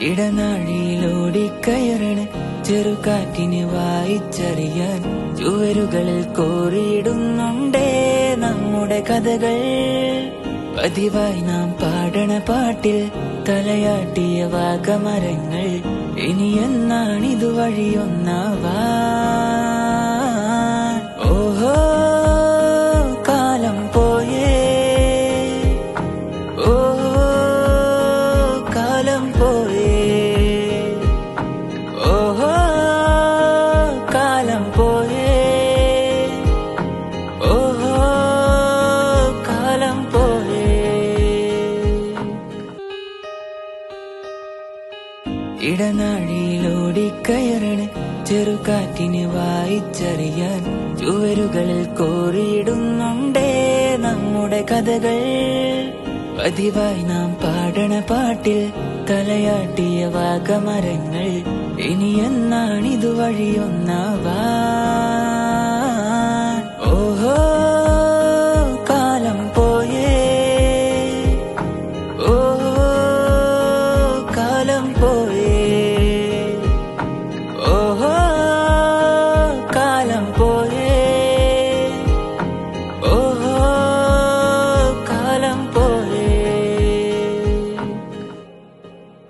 ഇടനാഴിയിലോടിക്കയറണ് ചെറുകാറ്റിന് വായിച്ചറിയാൻ ചുവരുകളിൽ കോറിയിടുന്നുണ്ടേ നമ്മുടെ കഥകൾ പതിവായി നാം പാടണ പാട്ടിൽ തലയാട്ടിയ വാഗമരങ്ങൾ ഇനി എന്നാണിതു വഴിയൊന്നാവാ ഓഹോ കാലം പോയേ ഓഹോ കാലം പോയേ ഓഹോ കാലം പോയേ ഓഹോ കാലം പോയേ ഇടനാഴിയിലോടിക്കയറണ് ചെറുകാറ്റിന് വായിച്ചറിയാൻ ചുവരുകളിൽ കോറിയിടുന്നുണ്ടേ നമ്മുടെ കഥകൾ പതിവായി നാം പാടണ പാട്ടിൽ തലയാട്ടിയ വാഗമരങ്ങൾ ഇനി എന്നാണിതു വഴിയൊന്നാവാ